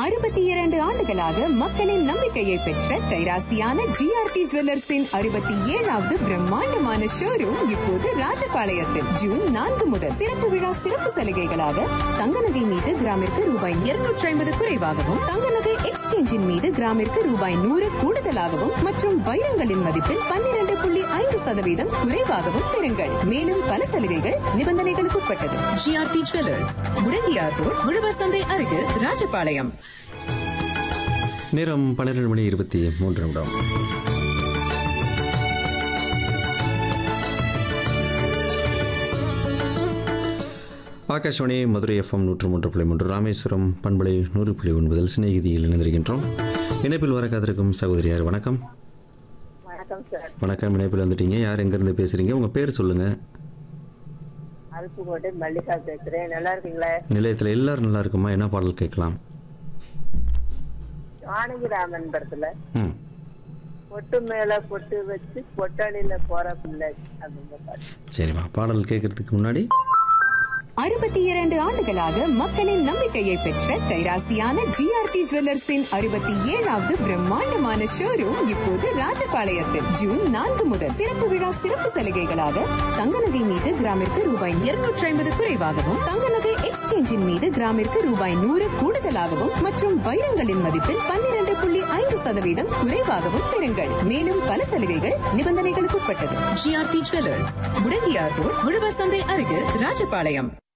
அறுபத்தி இரண்டு ஆண்டுகளாக மக்களின் நம்பிக்கையை பெற்ற கைராசியான ஜிஆர்டி ஜுவல்லர்ஸின் அறுபத்தி ஏழாவது பிரம்மாண்டமான ஷோரூம் இப்போது ராஜபாளையத்தில் ஜூன் நான்கு முதல் திறப்பு விழா சிறப்பு சலுகைகளாக தங்க நகை மீது கிராமிற்கு ரூபாய் இருநூற்றி ஐம்பது குறைவாகவும் தங்க நகை எக்ஸ்சேஞ்சின் மீது கிராமிற்கு ரூபாய் நூறு கூடுதலாகவும் மற்றும் வைரங்களின் மதிப்பில் பன்னிரண்டு புள்ளி ஐந்து சதவீதம் குறைவாகவும் பெறுங்கள் மேலும் பல சலுகைகள் நிபந்தனைகளுக்கு உட்பட்டது ஜிஆர்டி ஜுவல்லர்ஸ் முடங்கியார் ரோட் உழவர் சந்தை அருகில் ராஜபாளையம் நேரம் பன்னிரெண்டு மணி இருபத்தி மூன்று நிமிடம் ஆகாஷ்வாணி மதுரை எஃப்எம் நூற்று மூன்று புள்ளி மூன்று ராமேஸ்வரம் பண்பலை நூறு புள்ளி ஒன்பதில் சிநேகிதியில் இணைந்திருக்கின்றோம் இணைப்பில் வர காத்திருக்கும் சகோதரியார் வணக்கம் வணக்கம் சார் வணக்கம் இணைப்பில் வந்துட்டீங்க யார் எங்கேருந்து பேசுகிறீங்க உங்கள் பேர் சொல்லுங்கள் அருப்புக்கோட்டை மல்லிகா பேசுறேன் நல்லா இருக்கீங்களா நிலையத்தில் எல்லாரும் நல்லா இருக்குமா என்ன பாடல் கேட்கலாம் வானகிராமன் படத்துல ம் பொட்டு மேல பொட்டு வச்சு பொட்டாளில போற பிள்ளை அப்படிங்கிற பாட்டு சரிம்மா பாடல் கேட்கறதுக்கு முன்னாடி அறுபத்தி இரண்டு ஆண்டுகளாக மக்களின் நம்பிக்கையை பெற்ற கைராசியான ஜிஆர்டி ஜுவல்லர்ஸின் அறுபத்தி ஏழாவது பிரம்மாண்டமான ஷோரூம் இப்போது ராஜபாளையத்தில் ஜூன் நான்கு முதல் திறப்பு விழா சிறப்பு சலுகைகளாக தங்க நகை மீது கிராமிற்கு ரூபாய் இருநூற்றி ஐம்பது குறைவாகவும் தங்க நகை எக்ஸ்சேஞ்சின் மீது கிராமிற்கு ரூபாய் நூறு கூடுதலாகவும் மற்றும் வைரங்களின் மதிப்பில் பன்னிரண்டு புள்ளி ஐந்து சதவீதம் குறைவாகவும் பெறுங்கள் மேலும் பல சலுகைகள் நிபந்தனைகளுக்கு உட்பட்டது ஜிஆர்டி ஜுவல்லர்ஸ் முடங்கியார் ரோட் உழவர் சந்தை அருகில் ராஜபாளையம்